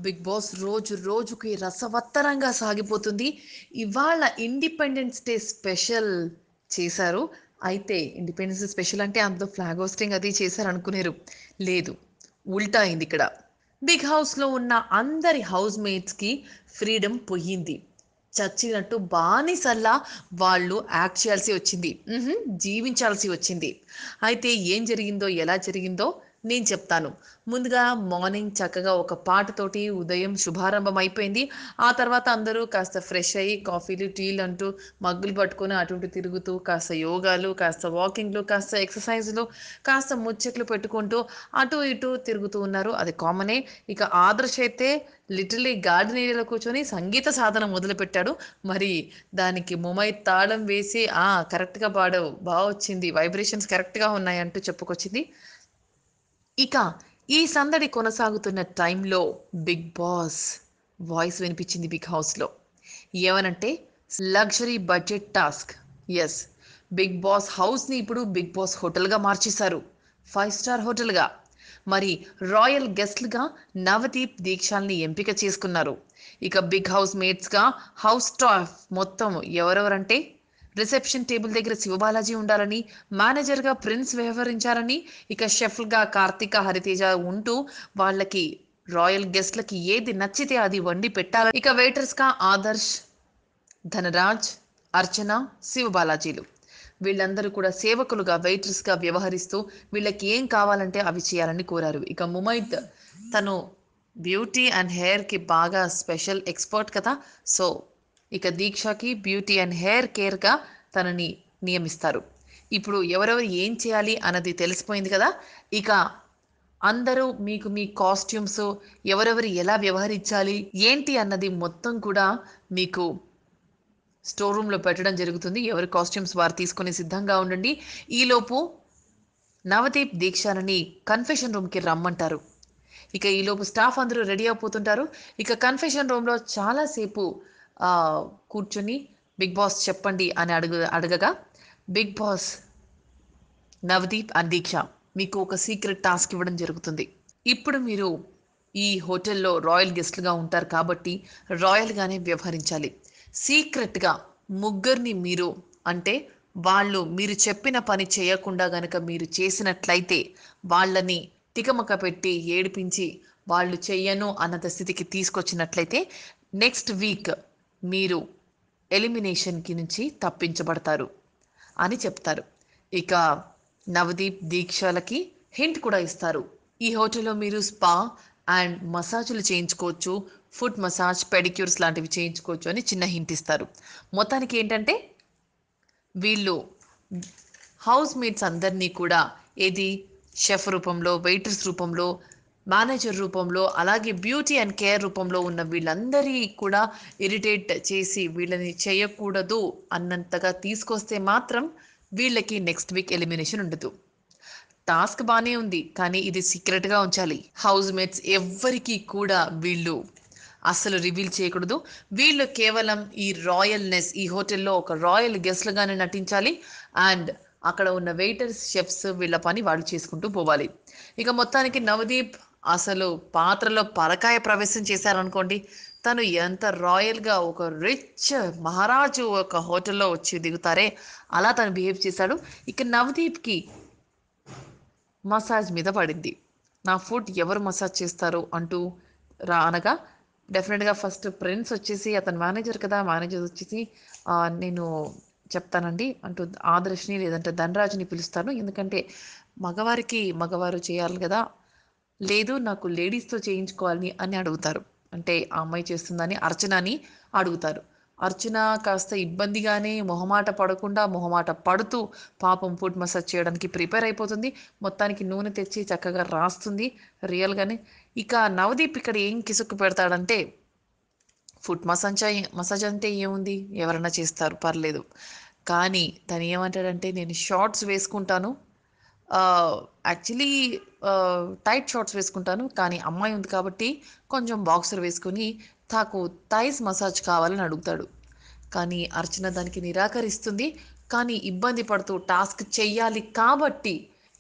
Big boss రోజు రోజుకి రసవత్తరంగా సాగిపోతుంది ఇవాళ ఇండిపెండెన్స్ డే స్పెషల్ చేశారు అయితే ఇండిపెండెన్స్ డే స్పెషల్ అంటే అందులో ఫ్లాగ్ హోస్టింగ్ అది చేశారు అనుకునేరు లేదు ఉల్టా అయింది ఇక్కడ బిగ్ హౌస్లో ఉన్న అందరి హౌస్ మేట్స్కి ఫ్రీడమ్ పోయింది చచ్చినట్టు బానిసల్లా వాళ్ళు యాక్ట్ చేయాల్సి వచ్చింది మ్హూ, జీవించాల్సి వచ్చింది అయితే ఏం జరిగిందో ఎలా జరిగిందో నేను చెప్తాను ముందుగా మార్నింగ్ చక్కగా ఒక పాటతోటి ఉదయం శుభారంభం అయిపోయింది ఆ తర్వాత అందరూ కాస్త ఫ్రెష్ అయ్యి కాఫీలు టీలు అంటూ మగ్గులు పట్టుకొని అటు ఇటు తిరుగుతూ కాస్త యోగాలు కాస్త వాకింగ్లు కాస్త ఎక్సర్సైజ్లు కాస్త ముచ్చట్లు పెట్టుకుంటూ అటు ఇటు తిరుగుతూ ఉన్నారు అది కామనే ఇక ఆదర్శ్ అయితే లిటరలీ గార్డెన్ ఏరియాలో కూర్చొని సంగీత సాధన మొదలుపెట్టాడు మరి దానికి ముమై తాళం వేసి ఆ కరెక్ట్గా పాడావు బాగా వచ్చింది వైబ్రేషన్స్ కరెక్ట్గా ఉన్నాయి అంటూ చెప్పుకొచ్చింది ఇక ఈ సందడి కొనసాగుతున్న టైంలో బిగ్ బాస్ వాయిస్ వినిపించింది బిగ్ హౌస్లో ఏమనంటే లగ్జరీ బడ్జెట్ టాస్క్ ఎస్ బిగ్ బాస్ హౌస్ని ఇప్పుడు బిగ్ బాస్ హోటల్గా మార్చేశారు ఫైవ్ స్టార్ హోటల్గా మరి రాయల్ గెస్ట్లుగా నవదీప్ దీక్షాల్ని ఎంపిక చేసుకున్నారు ఇక బిగ్ హౌస్ మేట్స్గా హౌస్ స్టాఫ్ మొత్తం ఎవరెవరంటే రిసెప్షన్ టేబుల్ దగ్గర శివబాలాజీ ఉండాలని మేనేజర్గా ప్రిన్స్ వ్యవహరించాలని ఇక షెఫ్గా కార్తిక హరితేజ ఉంటూ వాళ్ళకి రాయల్ గెస్ట్లకి ఏది నచ్చితే అది వండి పెట్టాలని ఇక వెయిటర్స్గా ఆదర్శ్ ధనరాజ్ అర్చన శివబాలాజీలు వీళ్ళందరూ కూడా సేవకులుగా వెయిటర్స్గా వ్యవహరిస్తూ వీళ్ళకి ఏం కావాలంటే అవి చేయాలని కోరారు ఇక ముమైత్ తను బ్యూటీ అండ్ హెయిర్కి బాగా స్పెషల్ ఎక్స్పర్ట్ కదా సో ఇక దీక్షకి బ్యూటీ అండ్ హెయిర్ కేర్గా తనని నియమిస్తారు ఇప్పుడు ఎవరెవరు ఏం చేయాలి అన్నది తెలిసిపోయింది కదా ఇక అందరూ మీకు మీ కాస్ట్యూమ్స్ ఎవరెవరు ఎలా వ్యవహరించాలి ఏంటి అన్నది మొత్తం కూడా మీకు స్టోర్ రూమ్లో పెట్టడం జరుగుతుంది ఎవరి కాస్ట్యూమ్స్ వారు తీసుకొని సిద్ధంగా ఉండండి ఈలోపు నవదీప్ దీక్షాలని కన్ఫెషన్ రూమ్కి రమ్మంటారు ఇక ఈలోపు స్టాఫ్ అందరూ రెడీ అయిపోతుంటారు ఇక కన్ఫెషన్ రూమ్లో చాలాసేపు ఆ, కూర్చొని బిగ్ బాస్ చెప్పండి అని అడుగు అడగగా Bigg Boss Navdeep and Deeksha మీకు ఒక సీక్రెట్ టాస్క్ ఇవ్వడం జరుగుతుంది ఇప్పుడు మీరు ఈ హోటల్లో రాయల్ గెస్ట్లుగా ఉంటారు కాబట్టి రాయల్గానే వ్యవహరించాలి సీక్రెట్గా ముగ్గురిని మీరు అంటే వాళ్ళు మీరు చెప్పిన పని చేయకుండా గనక మీరు చేసినట్లయితే వాళ్ళని తికమక పెట్టి ఏడిపించి వాళ్ళు చెయ్యను అన్నత స్థితికి తీసుకొచ్చినట్లయితే నెక్స్ట్ వీక్ మీరు ఎలిమినేషన్కి నుంచి తప్పించబడతారు అని చెప్తారు ఇక నవదీప్ దీక్షలకి హింట్ కూడా ఇస్తారు ఈ హోటల్లో మీరు స్పా అండ్ మసాజులు చేయించుకోవచ్చు ఫుడ్ మసాజ్ పెడిక్యూర్స్ లాంటివి చేయించుకోవచ్చు అని చిన్న హింట్ ఇస్తారు మొత్తానికి ఏంటంటే వీళ్ళు హౌస్ మేట్స్ అందరినీ కూడా ఏది షెఫ్ రూపంలో వెయిటర్స్ రూపంలో మేనేజర్ రూపంలో అలాగే బ్యూటీ అండ్ కేర్ రూపంలో ఉన్న వీళ్ళందరి కూడా ఇరిటేట్ చేసి వీళ్ళని చేయకూడదు అన్నంతగా తీసుకొస్తే మాత్రం వీళ్ళకి నెక్స్ట్ వీక్ ఎలిమినేషన్ ఉండదు టాస్క్ బాగానే ఉంది కానీ ఇది సీక్రెట్గా ఉంచాలి హౌస్ మేట్స్ ఎవ్వరికీ కూడా వీళ్ళు అస్సలు రివీల్ చేయకూడదు వీళ్ళు కేవలం ఈ రాయల్నెస్ ఈ హోటల్లో ఒక రాయల్ గెస్ట్లుగానే నటించాలి అండ్ అక్కడ ఉన్న వెయిటర్స్ షెఫ్స్ వీళ్ళ పని వాళ్ళు చేసుకుంటూ పోవాలి ఇక మొత్తానికి నవదీప్ అసలు పాత్రలో పరకాయ ప్రవేశం చేశారనుకోండి తను ఎంత రాయల్గా ఒక రిచ్ మహారాజు ఒక హోటల్లో వచ్చి దిగుతారే అలా తను బిహేవ్ చేశాడు ఇక నవదీప్కి మసాజ్ మీద పడింది నా ఫుడ్ ఎవరు మసాజ్ చేస్తారు అంటూ రా అనగా డెఫినెట్గా ఫస్ట్ ప్రిన్స్ వచ్చేసి అతని మేనేజర్ కదా మేనేజర్ వచ్చేసి "ఆ, నేను చెప్తానండి అంటూ ఆదర్శ్ని లేదంటే ధనరాజుని పిలుస్తాను ఎందుకంటే మగవారికి మగవారు చేయాలి కదా లేదు నాకు లేడీస్తో చేయించుకోవాలని అని అడుగుతారు అంటే ఆ అమ్మాయి చేస్తుందని అర్చనని అడుగుతారు అర్చన కాస్త ఇబ్బందిగానే మొహమాట పడకుండా మొహమాట పడుతూ పాపం ఫుడ్ మసాజ్ చేయడానికి ప్రిపేర్ అయిపోతుంది మొత్తానికి నూనె తెచ్చి చక్కగా రాస్తుంది రియల్గానే ఇక నవదీప్ ఇక్కడ ఏం కిసుక్కు పెడతాడంటే ఫుడ్ మసాజ్ మసాజ్ అంటే ఏముంది ఎవరైనా చేస్తారు పర్లేదు కానీ తను ఏమంటాడంటే నేను షార్ట్స్ వేసుకుంటాను యాక్చువల్లీ టైట్ షార్ట్స్ వేసుకుంటాను కానీ అమ్మాయి ఉంది కాబట్టి కొంచెం బాక్సర్ వేసుకొని తాకు థైస్ మసాజ్ కావాలని అడుగుతాడు కానీ అర్చన దానికి నిరాకరిస్తుంది కానీ ఇబ్బంది పడుతూ టాస్క్ చెయ్యాలి కాబట్టి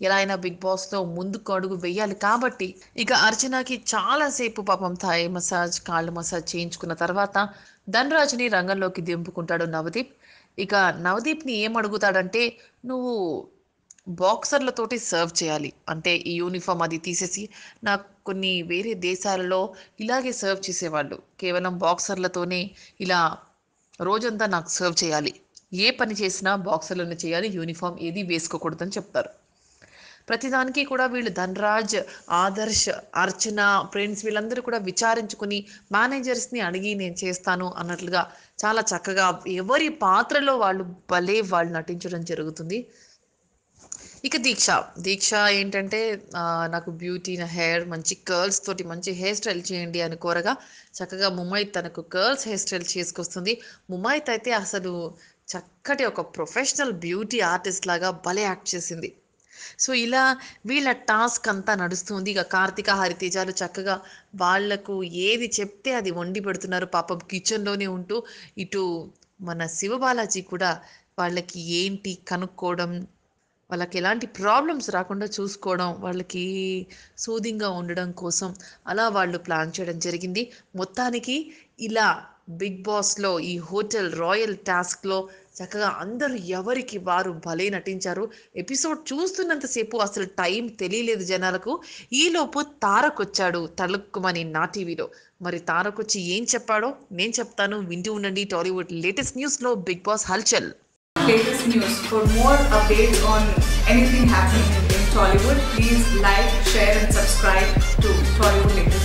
ఎలా అయినా బిగ్ బాస్లో ముందుకు అడుగు వేయాలి కాబట్టి ఇక అర్చనకి చాలాసేపు పాపం థాయ్ మసాజ్ కాళ్ళు మసాజ్ చేయించుకున్న తర్వాత ధనరాజ్ని రంగంలోకి దింపుకుంటాడు నవదీప్ ఇక నవదీప్ని ఏం అడుగుతాడంటే నువ్వు బాక్సర్లతోటి సర్వ్ చేయాలి అంటే ఈ యూనిఫామ్ అది తీసేసి నాకు కొన్ని వేరే దేశాలలో ఇలాగే సర్వ్ చేసేవాళ్ళు కేవలం బాక్సర్లతోనే ఇలా రోజంతా నాకు సర్వ్ చేయాలి ఏ పని చేసినా బాక్సర్లోనే చేయాలి యూనిఫామ్ ఏది వేసుకోకూడదని చెప్తారు ప్రతిదానికి కూడా వీళ్ళు ధనరాజ్ ఆదర్శ్ అర్చన ఫ్రెండ్స్ వీళ్ళందరూ కూడా విచారించుకుని మేనేజర్స్ని అడిగి నేను చేస్తాను అన్నట్లుగా చాలా చక్కగా ఎవరి పాత్రలో వాళ్ళు భలే వాళ్ళు నటించడం జరుగుతుంది ఇక దీక్ష దీక్ష ఏంటంటే ఆ, నాకు బ్యూటీ నా హెయిర్ మంచి కర్ల్స్ తోటి మంచి హెయిర్ స్టైల్ చేయండి అని కోరగా చక్కగా ముమ్మాయి తనకు కర్ల్స్ హెయిర్ స్టైల్ చేసుకొస్తుంది ముమ్మాయిత్ అయితే అసలు చక్కటి ఒక ప్రొఫెషనల్ బ్యూటీ ఆర్టిస్ట్ లాగా భలే యాక్ట్ చేసింది సో ఇలా వీళ్ళ టాస్క్ అంతా నడుస్తుంది ఇక కార్తీక హరితేజాలు చక్కగా వాళ్లకు ఏది చెప్తే అది వండి పెడుతున్నారు పాపం కిచెన్లోనే ఉంటూ ఇటు మన శివబాలాజీ కూడా వాళ్ళకి ఏంటి కనుక్కోవడం వాళ్ళకి ఎలాంటి ప్రాబ్లమ్స్ రాకుండా చూసుకోవడం వాళ్ళకి సూదింగ్గా ఉండడం కోసం అలా వాళ్ళు ప్లాన్ చేయడం జరిగింది మొత్తానికి ఇలా బిగ్ బాస్లో ఈ హోటల్ రాయల్ టాస్క్లో చక్కగా అందరూ ఎవరికి వారు భలే నటించారు ఎపిసోడ్ చూస్తున్నంతసేపు అసలు టైం తెలియలేదు జనాలకు ఈలోపు తారక్ వచ్చాడు తలుక్కుమని నా టీవీలో మరి తారక్ వచ్చి ఏం చెప్పాడో నేను చెప్తాను వింటూ ఉండండి టాలీవుడ్ లేటెస్ట్ న్యూస్లో బిగ్ బాస్ హల్చల్ latest news. For more updates on anything happening in Tollywood, please like, share, and subscribe to Tollywood Latest